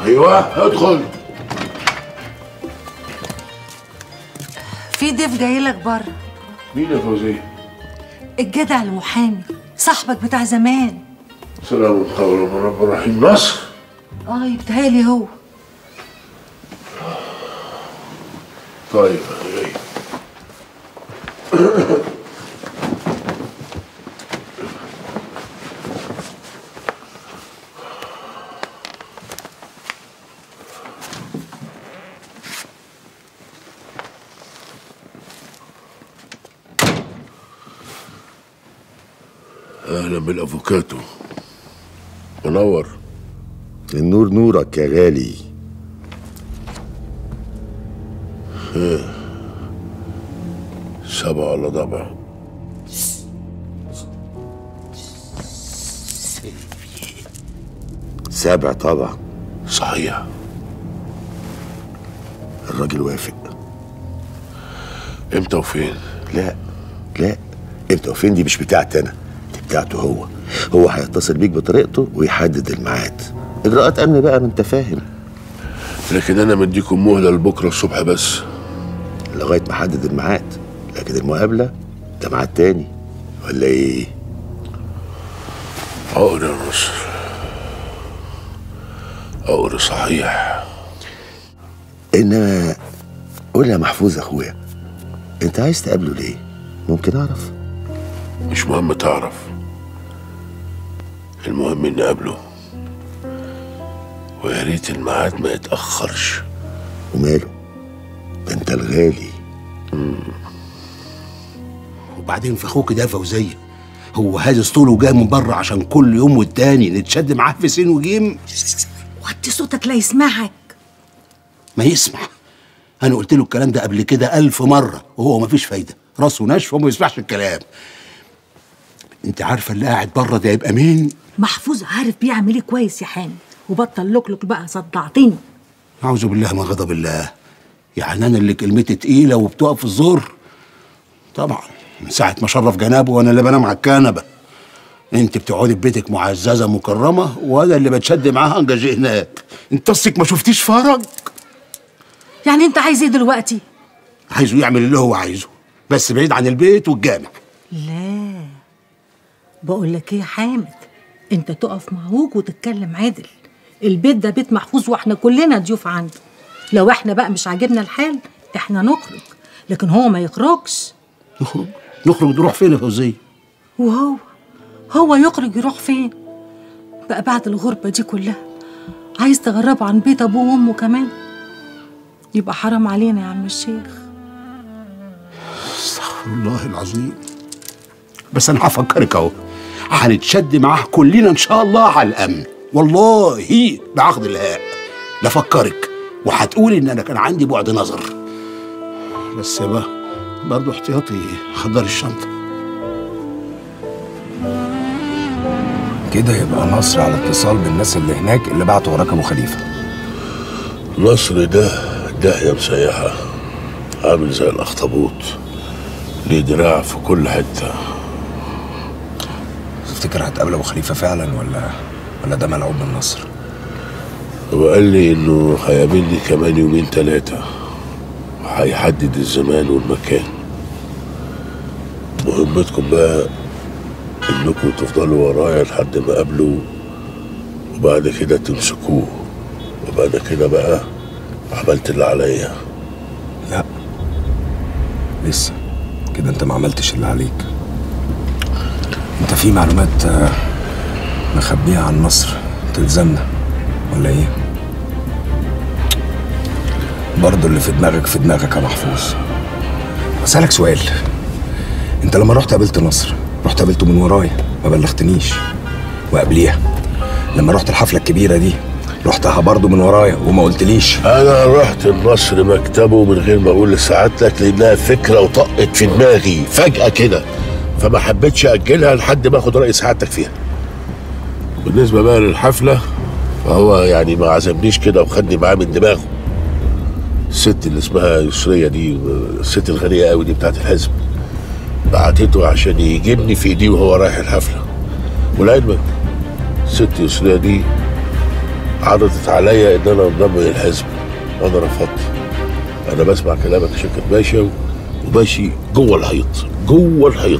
ايوه ادخل في ضيف جاي لك بره مين يا فوزيه الجدع المحامي صاحبك بتاع زمان سلام قولا من رب الرحيم نصر اه يبتهيألي هو طيب انا جاي اهلا بالافوكاتو منور النور نورك يا غالي سبع ولا ضبع سابع طبعا صحيح الراجل وافق امتى وفين لا لا امتى وفين دي مش بتاعتي انا دي بتاعته هو هو هيتصل بيك بطريقته ويحدد الميعاد اجراءات امن بقى ما انت فاهم لكن انا مديكم مهله لبكره الصبح بس لغايه ما حدد الميعاد لكن المقابله ده ميعاد تاني ولا ايه عقر يا نصر عقر صحيح انما قول يا محفوظ اخويا انت عايز تقابله ليه ممكن اعرف مش مهم تعرف المهم اني اقابله ويا ريت الميعاد ما يتاخرش وماله ده انت الغالي وبعدين في اخوك ده فوزيه هو هاز طوله وجاي من بره عشان كل يوم والتاني نتشد معاه في سين وجيم وطي صوتك لا يسمعك ما يسمع انا قلت له الكلام ده قبل كده ألف مره وهو مفيش فايده راسه ناشفه وما يسمعش الكلام انت عارفه اللي قاعد بره ده يبقى مين محفوظ عارف بيعمل ايه كويس يا حامد وبطل لوكلوك بقى صدعتني اعوذ بالله من غضب الله يعني انا اللي كلمتي تقيله وبتقف في الزور طبعا من ساعه ما شرف جنابه وانا اللي بنام على الكنبه انت بتقعدي في بيتك معززه مكرمه وانا اللي بتشد معاها انجاجي هناك انت اصلك ما شفتيش فرج يعني انت عايز ايه دلوقتي عايزه يعمل اللي هو عايزه بس بعيد عن البيت والجامع لا بقول لك ايه يا حامد انت تقف معوج وتتكلم عدل البيت ده بيت محفوظ واحنا كلنا ضيوف عنده لو احنا بقى مش عاجبنا الحال احنا نخرج لكن هو ما يخرجش نخرج نخرج نروح فين يا فوزيه وهو هو يخرج يروح فين بقى بعد الغربة دي كلها عايز تغربه عن بيت أبوه وأمه كمان يبقى حرام علينا يا عم الشيخ استغفر الله العظيم بس انا هفكرك اهو هنتشد معاه كلنا ان شاء الله على الامن والله بعقد الهاء لفكرك وهتقولي ان انا كان عندي بعد نظر بس بقى برضه احتياطي حضر الشنطه كده يبقى نصر على اتصال بالناس اللي هناك اللي بعتوا وراك ابو خليفه نصر ده داهية مسيحة عامل زي الأخطبوط ليه دراع في كل حتة تفتكر هتقابل ابو خليفه فعلا ولا ولا ده ملعوب من نصر هو قال لي إنه هيقابلني كمان يومين تلاتة وهيحدد الزمان والمكان مهمتكم بقى إنكم تفضلوا ورايا لحد ما أقابله وبعد كده تمسكوه وبعد كده بقى عملت اللي عليا لا لسه كده انت ما عملتش اللي عليك انت في معلومات آه، مخبيها عن نصر تلزمنا ولا ايه برضه اللي في دماغك في دماغك يا محفوظ اسالك سؤال انت لما رحت قابلت نصر رحت قابلته من ورايا ما بلغتنيش وقبليها لما رحت الحفله الكبيره دي رحتها برضه من ورايا وما قلتليش انا رحت النصر مكتبه من غير ما اقول لسعادتك لانها فكره وطقت في دماغي فجاه كده فما حبيتش اجلها لحد ما اخد راي سعادتك فيها بالنسبه بقى للحفله فهو يعني ما عزمنيش كده وخدني معاه من دماغه الست اللي اسمها يسرية دي الست الغنية قوي دي بتاعت الحزب بعتته عشان يجيبني في ايديه وهو رايح الحفلة ولعلمك الست يسرية دي عرضت عليا ان انا انضم للحزب انا رفضت انا بسمع كلامك يا شركة باشا و- وماشي جوه الحيط جوه الحيط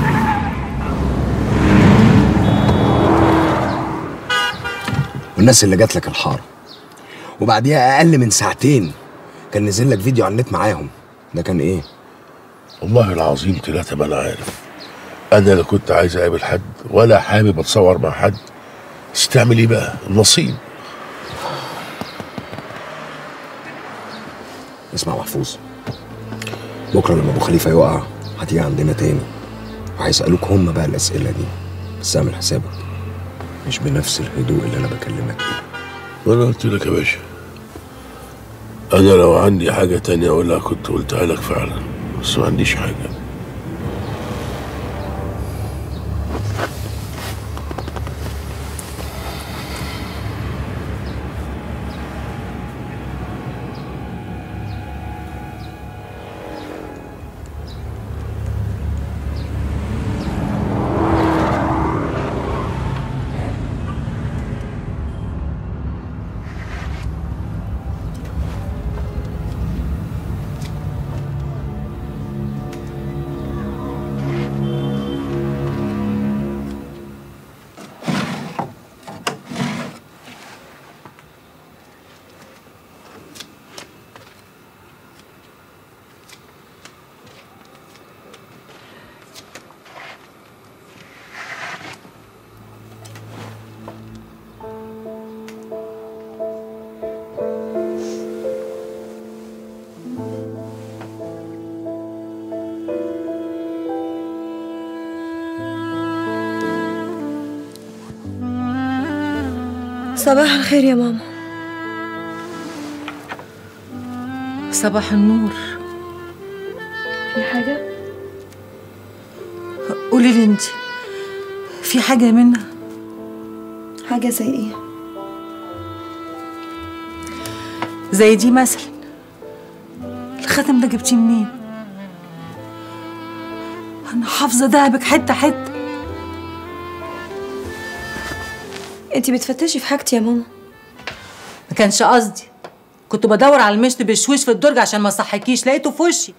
والناس اللي جات لك الحاره وبعديها اقل من ساعتين كان نزل لك فيديو على النت معاهم ده كان ايه والله العظيم ثلاثة ما انا عارف انا لا كنت عايز اقابل حد ولا حابب اتصور مع حد بس تعمل ايه بقى النصيب اسمع محفوظ بكره لما ابو خليفه يقع هتيجي عندنا تاني وهيسالوك هم بقى الاسئله دي بس اعمل حسابك مش بنفس الهدوء اللي انا بكلمك بيه وانا قلت لك يا باشا انا لو عندي حاجة تانية اقولها كنت قلتها لك فعلا بس ما عنديش حاجة صباح الخير يا ماما صباح النور في حاجة؟ قولي لي انت في حاجة منها حاجة زي ايه؟ زي دي مثلا الخاتم ده جبتيه منين انا حافظة دهبك حتة حتة انتي بتفتشي في حاجتي يا ماما ما كانش قصدي كنت بدور على المشط بشويش في الدرج عشان ما صحكيش لقيته في وشي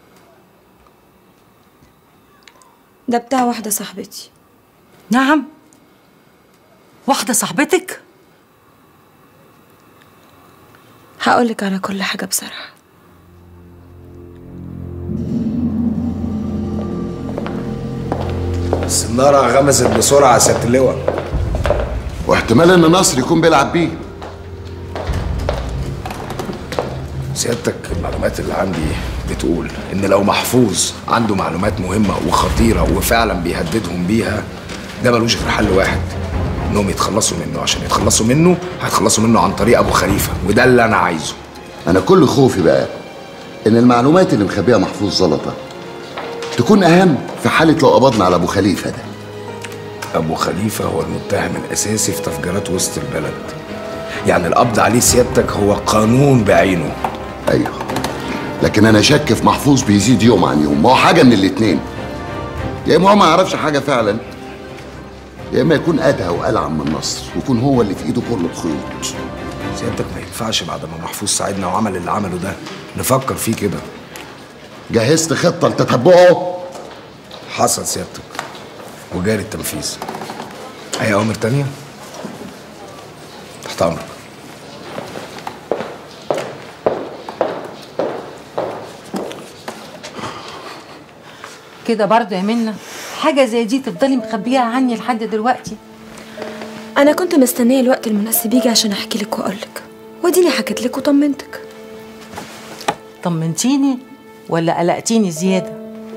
ده بتاع واحدة صاحبتي نعم واحدة صاحبتك هقولك على كل حاجة بصراحة السنارة غمزت بسرعة يا سيادة اللواء واحتمال ان نصر يكون بيلعب بيه سيادتك المعلومات اللي عندي بتقول ان لو محفوظ عنده معلومات مهمة وخطيرة وفعلا بيهددهم بيها ده ملوش غير حل واحد انهم يتخلصوا منه عشان يتخلصوا منه هيتخلصوا منه عن طريق ابو خليفة وده اللي انا عايزه انا كل خوفي بقى ان المعلومات اللي مخبيها محفوظ زلطه تكون اهم في حاله لو قبضنا على ابو خليفه ده ابو خليفة هو المتهم الاساسي في تفجيرات وسط البلد يعني القبض عليه سيادتك هو قانون بعينه ايوه لكن انا شك في محفوظ بيزيد يوم عن يوم ما هو حاجه من الاتنين يا اما هو ما يعرفش حاجه فعلا يا اما يكون ادهى والعن من نصر ويكون هو اللي في ايده كل الخيوط سيادتك ما ينفعش بعد ما محفوظ ساعدنا وعمل اللي عمله ده نفكر فيه كده جهزت خطه لتتبعه حصل سيادتك وجاري التنفيذ اي اوامر تانية تحت امرك كده برضه يا منى حاجة زي دي تفضلي مخبيها عني لحد دلوقتي انا كنت مستنية الوقت المناسب يجي عشان احكي لك واقولك وديني حكيت لك وطمنتك طمنتيني ولا قلقتيني زيادة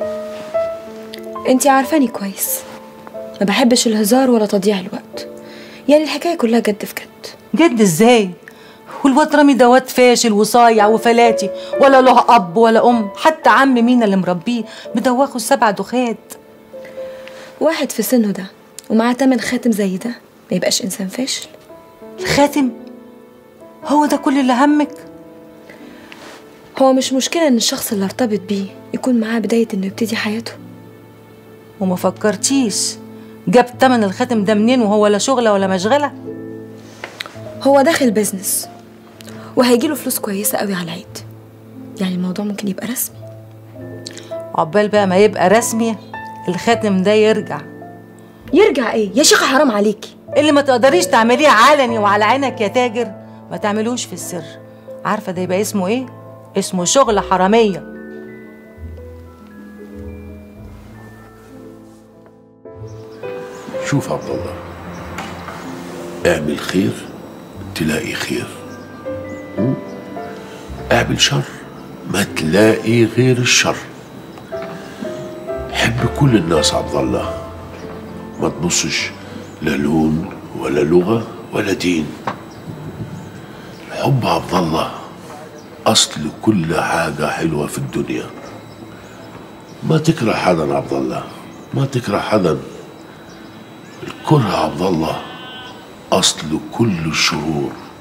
انتي عارفاني كويس ما بحبش الهزار ولا تضييع الوقت يعني الحكاية كلها جد في جد جد ازاي والواد رامي ده واد فاشل وصايع وفلاتي ولا له اب ولا ام حتى عم مينا اللي مربيه مدوخه السبع دخات واحد في سنه ده ومعاه تمن خاتم زي ده ما يبقاش انسان فاشل الخاتم هو ده كل اللي همك هو مش مشكلة ان الشخص اللي ارتبط بيه يكون معاه بداية انه يبتدي حياته وما فكرتيش جاب تمن الخاتم ده منين وهو لا شغله ولا مشغله هو داخل بيزنس وهيجيله فلوس كويسة قوي على العيد يعني الموضوع ممكن يبقى رسمي عقبال بقى ما يبقى رسمي الخاتم ده يرجع يرجع ايه يا شيخة حرام عليكي اللي ما تقدريش تعمليه علني وعلى عينك يا تاجر ما تعملوش في السر عارفه ده يبقى اسمه ايه اسمه شغل حراميه شوف عبد الله اعمل خير تلاقي خير م? اعمل شر ما تلاقي غير الشر حب كل الناس عبد الله ما تبصش لا لون ولا لغة ولا دين الحب عبد الله أصل كل حاجة حلوة في الدنيا ما تكره حدا عبد الله ما تكره حدا الكره عبد الله أصل كل الشرور